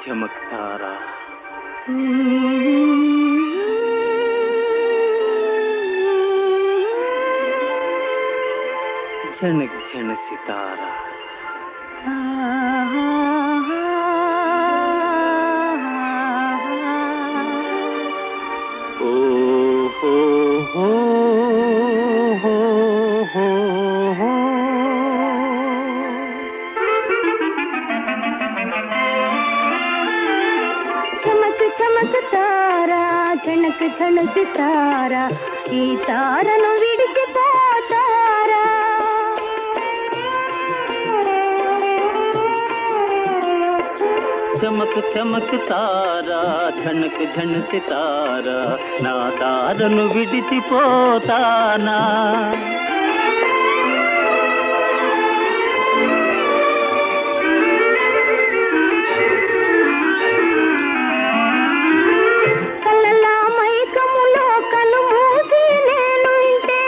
చమక్ తారా झनक झन सितारा ओ हो हो हो हो हो చమక్ చమక్ తారా చణక్ చణక్ తారా ఈ తారను విడిచిపోతారా చమక్ చమక్ తారా ఝనక్ ఝన్ సితారా నా తారను విడిచిపోతానా కలలా మైకములో కను మూసి నేనుంటే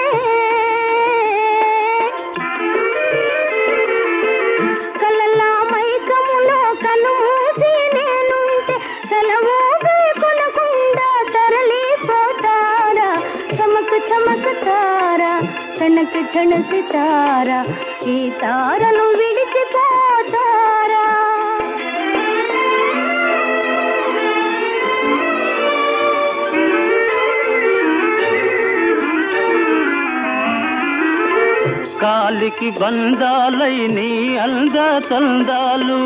కలలా మైకములో కను మూసి నేనుంటే సెలవు కొనకుండా తరలిపోతారా చమక్ చమక్ తారా చణక్ చణక్ తారా ఈ తారను విడిచిపోతారా కాలికి బంధాలై నీ అంద తందాలు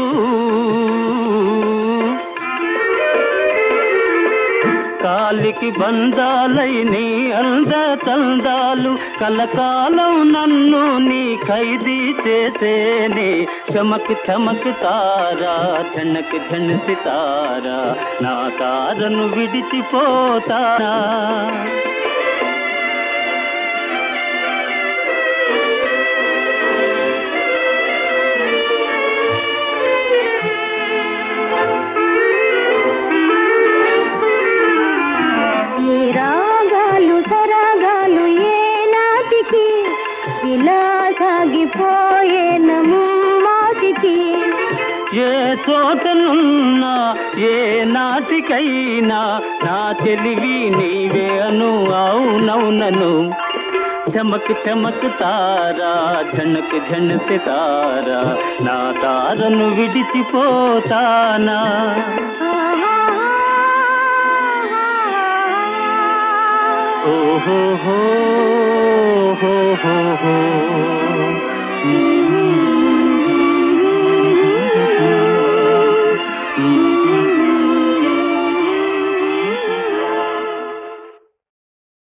కాలికి బంధాలై నీ అంద తందాలు కలకాలం నన్ను నీ ఖైదీ చేసేనే చమక్ చమక్ తారా ఝనక్ ఝన్ సితారా నా తారను విడిచిపోతారా ఈ రాగాలు సరాగాలు ఏ నాటికి ఇలా సాగిపోయేనము మాటికి ఏ చోటనున్నా ఏ నాటికైనా నా తెలివి నీవే అను అవునవునను చమక్ చమక్ తారా ఝనక్ ఝన్ సితారా నా తారను విడిచిపోతానా ఓహో